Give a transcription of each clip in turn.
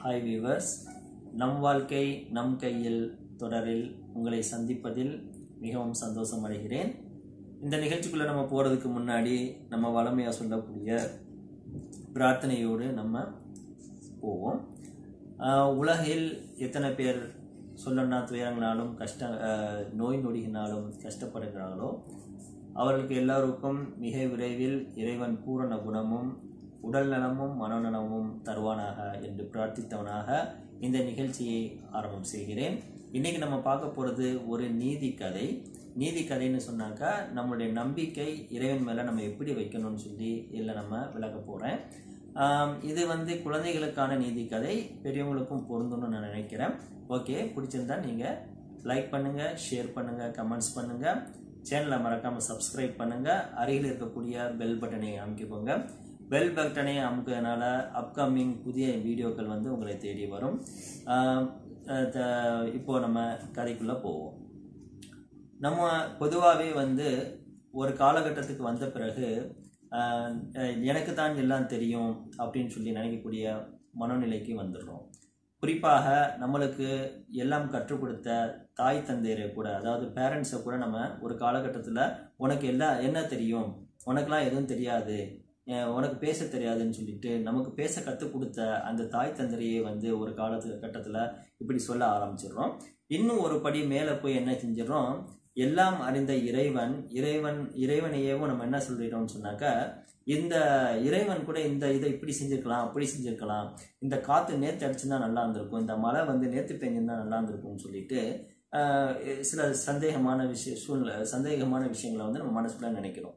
hi viewers நம் வாழ்க்கை நம் கையில் தொடரில் உங்களை சந்திப்பதில் மிகவும் சந்தோஷம் அடைகிறேன் இந்த நிகழ்ச்சிக்குள்ளே நம்ம போகிறதுக்கு முன்னாடி நம்ம வளமையாக சொல்லக்கூடிய பிரார்த்தனையோடு நம்ம போவோம் ஆஹ் உலகில் எத்தனை பேர் சொல்லணும்னா துயரங்களாலும் கஷ்ட ஆஹ் நோய் நொடியினாலும் கஷ்டப்படுகிறார்களோ அவர்களுக்கு எல்லாருக்கும் மிக விரைவில் இறைவன் பூரண குணமும் உடல் நலமும் மனநலமும் தருவானாக என்று பிரார்த்தித்தவனாக இந்த நிகழ்ச்சியை ஆரம்பம் செய்கிறேன் இன்னைக்கு நம்ம பார்க்க போகிறது ஒரு நீதி கதை நீதி கதைன்னு சொன்னாக்கா நம்மளுடைய நம்பிக்கை இறைவன் மேலே நம்ம எப்படி வைக்கணும்னு சொல்லி இதில் நம்ம விளக்க போகிறேன் இது வந்து குழந்தைகளுக்கான நீதி கதை பெரியவங்களுக்கும் பொருந்தும்னு நான் நினைக்கிறேன் ஓகே பிடிச்சிருந்தா நீங்கள் லைக் பண்ணுங்கள் ஷேர் பண்ணுங்கள் கமெண்ட்ஸ் பண்ணுங்கள் சேனலை மறக்காமல் சப்ஸ்கிரைப் பண்ணுங்கள் அருகில் இருக்கக்கூடிய பெல் பட்டனை அமைக்கிக்கோங்க பெல் பட்டனை அமுக்கிறதுனால அப்கமிங் புதிய வீடியோக்கள் வந்து உங்களை தேடி வரும் ஆஹ் அஹ் த- இப்போ நம்ம கதைக்குள்ளே போவோம் நம்ம பொதுவாகவே வந்து ஒரு காலகட்டத்துக்கு வந்த பிறகு ஆஹ் அஹ் எனக்கு தான் எல்லாம் தெரியும் அப்படின்னு சொல்லி நினைக்கக்கூடிய மனநிலைக்கு வந்துடுறோம் குறிப்பாக நம்மளுக்கு எல்லாம் கற்றுக் கொடுத்த தாய் தந்தையரை கூட அதாவது பேரண்ட்ஸை கூட நம்ம ஒரு காலகட்டத்தில் உனக்கு எல்லாம் என்ன தெரியும் உனக்கெல்லாம் எதுவும் தெரியாது அஹ் உனக்கு பேச தெரியாதுன்னு சொல்லிட்டு நமக்கு பேச கற்றுக் கொடுத்த அந்த தாய் தந்தையை வந்து ஒரு காலத்து கட்டத்தில் இப்படி சொல்ல ஆரம்பிச்சிடுறோம் இன்னும் ஒரு படி மேலே போய் என்ன செஞ்சிடறோம் எல்லாம் அறிந்த இறைவன் இறைவன் இறைவனையேவும் நம்ம என்ன சொல்லிடுறோம்னு சொன்னாக்கா இந்த இறைவன் கூட இந்த இதை இப்படி செஞ்சிருக்கலாம் அப்படி செஞ்சிருக்கலாம் இந்த காற்று நேற்று அடிச்சுருந்தா நல்லா இருந்திருக்கும் இந்த மழை வந்து நேற்று பெஞ்சிருந்தா நல்லா இருந்திருக்கும்னு சொல்லிட்டு ஆஹ் சில சந்தேகமான விஷய சூழ்நிலை சந்தேகமான விஷயங்களை வந்து நம்ம மனசுக்குள்ள நினைக்கிறோம்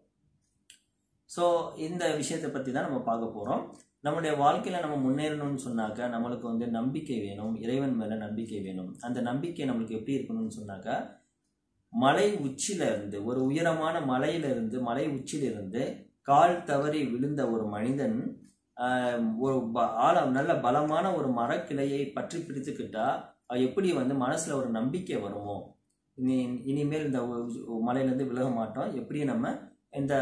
ஸோ இந்த விஷயத்தை பற்றி தான் நம்ம பார்க்க போகிறோம் நம்முடைய வாழ்க்கையில் நம்ம முன்னேறணும்னு சொன்னாக்கா நம்மளுக்கு வந்து நம்பிக்கை வேணும் இறைவன் மேலே நம்பிக்கை வேணும் அந்த நம்பிக்கை நம்மளுக்கு எப்படி இருக்கணும்னு சொன்னாக்கா மலை உச்சியில இருந்து ஒரு உயரமான மலையில இருந்து மலை உச்சியில இருந்து கால் தவறி விழுந்த ஒரு மனிதன் ஆஹ், ஒரு ப- ஆழம் நல்ல பலமான ஒரு மரக்கிளையை பற்றி பிடித்துக்கிட்டா அது எப்படி வந்து மனசுல ஒரு நம்பிக்கை வருமோ இனி இனிமேல் இந்த உ- மலையிலேருந்து விலக மாட்டோம் எப்படி நம்ம இந்த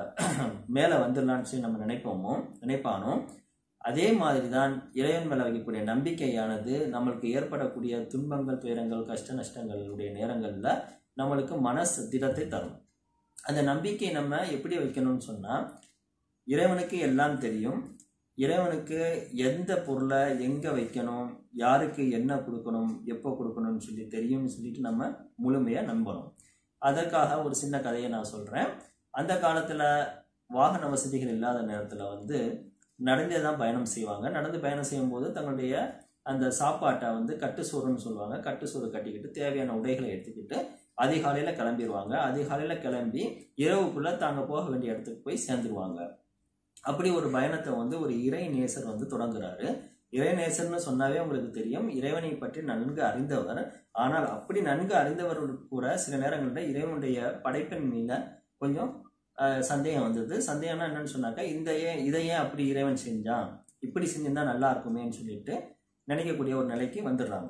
மேலே வந்துடலாம்னு சொல்லி நம்ம நினைப்போமோ நினைப்பானோ அதே மாதிரி தான் இறைவன் மேலே வைக்கக்கூடிய நம்பிக்கையானது நம்மளுக்கு ஏற்படக்கூடிய துன்பங்கள் துயரங்கள் கஷ்ட நஷ்டங்களுடைய நேரங்களில் நம்மளுக்கு மனசு திடத்தை தரும் அந்த நம்பிக்கை நம்ம எப்படி வைக்கணும்னு சொன்னால் இறைவனுக்கு எல்லாம் தெரியும் இறைவனுக்கு எந்த பொருளை எங்கே வைக்கணும் யாருக்கு என்ன கொடுக்கணும் எப்போ கொடுக்கணும்னு சொல்லி தெரியும்னு சொல்லிட்டு நம்ம முழுமையாக நம்பணும் அதற்காக ஒரு சின்ன கதையை நான் சொல்கிறேன் அந்த காலத்தில் வாகன வசதிகள் இல்லாத நேரத்தில் வந்து நடந்தே தான் பயணம் செய்வாங்க நடந்து பயணம் செய்யும்போது தங்களுடைய அந்த சாப்பாட்டை வந்து கட்டுசோறுன்னு சொல்லுவாங்க கட்டுசோறு கட்டிக்கிட்டு தேவையான உடைகளை எடுத்துக்கிட்டு அதிகாலையில் கிளம்பிடுவாங்க அதிகாலையில் கிளம்பி இரவுக்குள்ளே தாங்க போக வேண்டிய இடத்துக்கு போய் சேர்ந்துருவாங்க அப்படி ஒரு பயணத்தை வந்து ஒரு இறை நேசர் வந்து தொடங்குறாரு இறை நேசர்னு சொன்னாவே உங்களுக்கு தெரியும் இறைவனை பற்றி நன்கு அறிந்தவர் ஆனால் அப்படி நன்கு அறிந்தவர் கூட சில நேரங்களில் இறைவனுடைய படைப்பின் மீத கொஞ்சம் ஆஹ், சந்தேகம் வந்தது சந்தேகம்னா என்னன்னு சொன்னாக்கா இந்த ஏன் இதை ஏன் அப்படி இறைவன் செஞ்சான் இப்படி செஞ்சிருந்தா நல்லா இருக்குமேன்னு சொல்லிட்டு நினைக்கக்கூடிய ஒரு நிலைக்கு வந்துடுறாங்க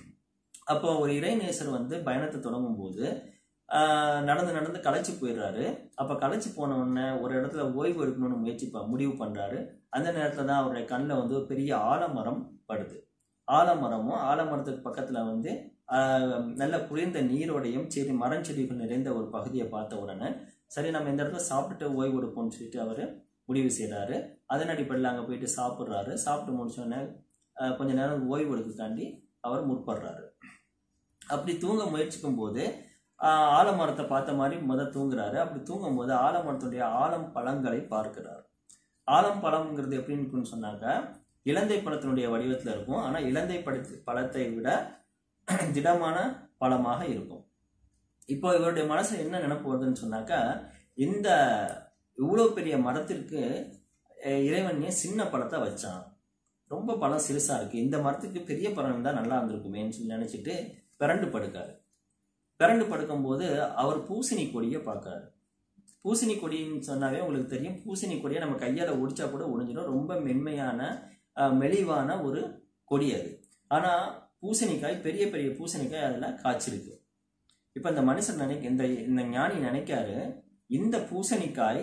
அப்போ ஒரு இறைநேசர் வந்து பயணத்தை தொடங்கும் போது ஆஹ், நடந்து நடந்து களைச்சு போயிடுறாரு அப்போ களைச்சு போன உடனே ஒரு இடத்துல ஓய்வு எடுக்கணும்னு முயற்சி ப- முடிவு பண்ணுறாரு அந்த நேரத்தில் தான் அவருடைய கண்ணில் வந்து ஒரு பெரிய ஆலமரம் படுது ஆலமரமும் ஆலமரத்துக்கு பக்கத்தில் வந்து ஆஹ், நல்ல குளிர்ந்த நீரோடையும் செடி மரஞ்செடிகள் நிறைந்த ஒரு பகுதியை பார்த்த உடனே சரி நம்ம இந்த இடத்துல சாப்பிட்டுட்டு ஓய்வு எடுப்போம்னு சொல்லிட்டு அவர் முடிவு செய்கிறாரு அதன் அடிப்படையில் அங்கே போயிட்டு சாப்பிட்றாரு சாப்பிட்டு முடிச்சோடனே ஆஹ், கொஞ்ச நேரம் ஓய்வு எடுக்கக்காண்டி அவர் முற்படுறாரு அப்படி தூங்க முயற்சிக்கும் போது ஆஹ், ஆலமரத்தை பார்த்த மாதிரி முத தூங்குறாரு அப்படி தூங்கும் போது ஆலமரத்துடைய ஆலம் பழங்களை பார்க்கிறார் ஆலம் பழம்ங்கிறது எப்படின்னு இருக்குன்னு சொன்னாக்க இலந்தை பழத்தினுடைய வடிவத்தில் இருக்கும் ஆனால் இலந்தை பழத்து பழத்தை விட திடமான பழமாக இருக்கும் இப்போ இவருடைய மனசுல என்ன நினைப்பு வருதுன்னு சொன்னாக்கா இந்த இவ்வளோ பெரிய மரத்திற்கு அஹ், இறைவன் ஏன் சின்ன பழத்தை வச்சான் ரொம்ப பழம் சிறுசா இருக்கு இந்த மரத்துக்கு பெரிய பழம் இருந்தால் நல்லா இருந்திருக்குமேன்னு சொல்லி நினைச்சிட்டு பிறண்டு படுக்காரு பிறண்டு படுக்கும்போது அவர் பூசணி கொடியை பார்க்கறாரு பூசணி கொடின்னு சொன்னாவே உங்களுக்கு தெரியும் பூசணி கொடியை நம்ம கையால் ஒடிச்சா கூட ஒடிஞ்சிடும் ரொம்ப மென்மையான அஹ், மெலிவான ஒரு கொடி அது ஆனால் பூசணிக்காய் பெரிய பெரிய பூசணிக்காய் அதில் காய்ச்சிருக்கு இப்போ இந்த மனுஷன் நினைக்க இந்த இந்த ஞானி நினைக்காரு இந்த பூசணிக்காய்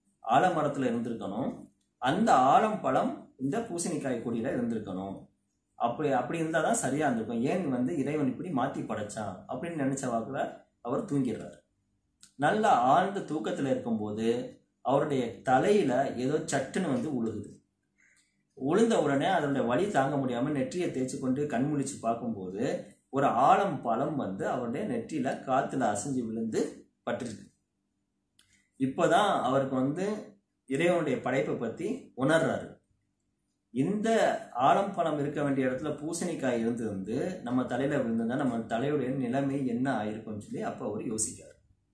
ஆலமரத்தில் இருந்திருக்கணும் அந்த ஆலம் பழம் இந்த பூசணிக்காய் கொடியில இருந்திருக்கணும் அப்படி அப்படி இருந்தால் தான் சரியாக இருந்திருக்கும் ஏன் வந்து இறைவன் இப்படி மாற்றி படைச்சான் அப்படின்னு நினச்ச வாக்குல அவர் தூங்கிடுறார் நல்ல ஆழ்ந்த தூக்கத்தில் இருக்கும்போது அவருடைய தலையில ஏதோ சட்டுன்னு வந்து உழுகுது உளுந்த உடனே அதனுடைய வலி தாங்க முடியாம நெற்றியை தேய்ச்சி கொண்டு கண் முழிச்சு பார்க்கும்போது ஒரு ஆழம் பழம் வந்து அவருடைய நெற்றியில காத்துல அசைஞ்சு விழுந்து பட்டிருக்கு இப்போதான் அவருக்கு வந்து இறைவனுடைய படைப்பை பத்தி உணர்றாரு இந்த ஆழம் பழம் இருக்க வேண்டிய இடத்துல பூசணிக்காய் இருந்து வந்து நம்ம தலையில விழுந்திருந்தா நம்ம தலையுடைய நிலைமை என்ன ஆயிருக்கும்னு சொல்லி அப்போ அவர் யோசிக்காரு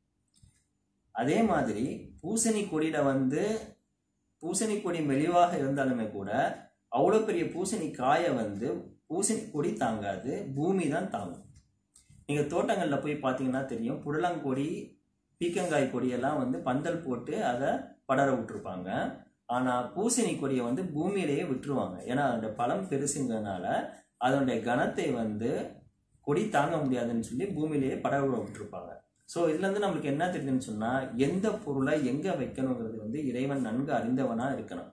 அதே மாதிரி பூசணி கொடியில வந்து பூசணி கொடி மெலிவாக இருந்தாலுமே கூட அவ்வளோ பெரிய பூசணி காயை வந்து பூசணி கொடி தாங்காது பூமி தான் தாங்கும் நீங்கள் தோட்டங்களில் போய் பார்த்தீங்கன்னா தெரியும் புடலங்கொடி பீக்கங்காய் கொடியெல்லாம் வந்து பந்தல் போட்டு அதை படர விட்டுருப்பாங்க ஆனால் பூசணி கொடியை வந்து பூமியிலேயே விட்டுருவாங்க ஏன்னா அதோட பழம் பெருசுங்கிறதுனால அதனுடைய கனத்தை வந்து கொடி தாங்க முடியாதுன்னு சொல்லி பூமியிலேயே படர விட்டுருப்பாங்க ஸோ இதுலேருந்து நம்மளுக்கு என்ன தெரியுதுன்னு சொன்னால் எந்த பொருளை எங்கே வைக்கணுங்கிறது வந்து இறைவன் நன்கு அறிந்தவனாக இருக்கணும்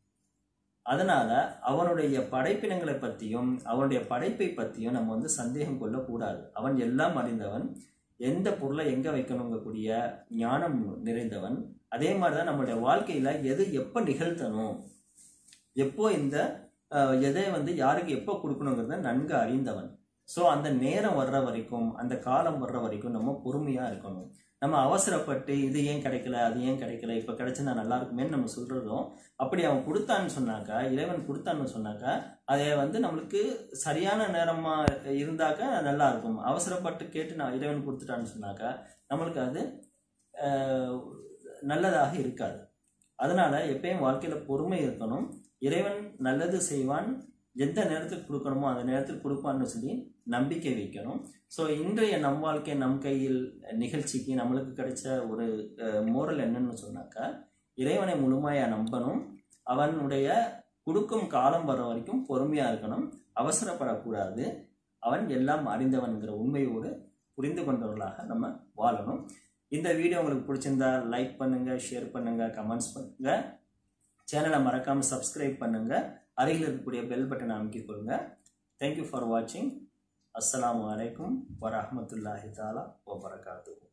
அதனால அவனுடைய படைப்பினங்களை பற்றியும் அவனுடைய படைப்பை பற்றியும் நம்ம வந்து சந்தேகம் கொள்ளக்கூடாது அவன் எல்லாம் அறிந்தவன் எந்த பொருளை எங்கே வைக்கணுங்கக்கூடிய ஞானம் நிறைந்தவன் அதே மாதிரி தான் நம்மளுடைய வாழ்க்கையில் எது எப்போ நிகழ்த்தணும் எப்போ இந்த அஹ், எதை வந்து யாருக்கு எப்போ கொடுக்கணுங்கிறத நன்கு அறிந்தவன் ஸோ அந்த நேரம் வர்ற வரைக்கும் அந்த காலம் வர்ற வரைக்கும் நம்ம பொறுமையாக இருக்கணும் நம்ம அவசரப்பட்டு இது ஏன் கிடைக்கல அது ஏன் கிடைக்கல இப்போ கிடைச்சிருந்தா நல்லா இருக்குமேன்னு நம்ம சொல்கிறதும் அப்படி அவன் கொடுத்தான்னு சொன்னாக்கா இறைவன் கொடுத்தான்னு சொன்னாக்கா அதை வந்து நம்மளுக்கு சரியான நேரமாக இருந்தாக்கா நல்லா இருக்கும் அவசரப்பட்டு கேட்டு நான் இறைவன் கொடுத்துட்டான்னு சொன்னாக்கா நம்மளுக்கு அது அஹ், நல்லதாக இருக்காது அதனால எப்பயும் வாழ்க்கையில் பொறுமை இருக்கணும் இறைவன் நல்லது செய்வான் எந்த நேரத்துக்கு கொடுக்கணுமோ அந்த நேரத்துக்கு கொடுப்பான்னு சொல்லி நம்பிக்கை வைக்கணும் ஸோ இன்றைய நம் வாழ்க்கை நம் கையில் நிகழ்ச்சிக்கு நம்மளுக்கு கிடைச்ச ஒரு மோரல் என்னன்னு சொன்னாக்கா இறைவனை முழுமையாக நம்பணும் அவனுடைய கொடுக்கும் காலம் வர வரைக்கும் பொறுமையாக இருக்கணும் அவசரப்படக்கூடாது அவன் எல்லாம் அறிந்தவன்கிற உண்மையோடு புரிந்து கொண்டவர்களாக நம்ம வாழணும் இந்த வீடியோ உங்களுக்கு பிடிச்சிருந்தா லைக் பண்ணுங்க ஷேர் பண்ணுங்க கமெண்ட்ஸ் பண்ணுங்க சேனலை மறக்காம சப்ஸ்கிரைப் பண்ணுங்க அருகில் இருக்கக்கூடிய பெல் பட்டனை அமைக்கிக் கொள்ளுங்க தேங்க்யூ ஃபார் வாட்சிங் அஸ்ஸலாமு அலைக்கும் வரஹ்மத்துல்லாஹி தாலா வபரகாத்துஹு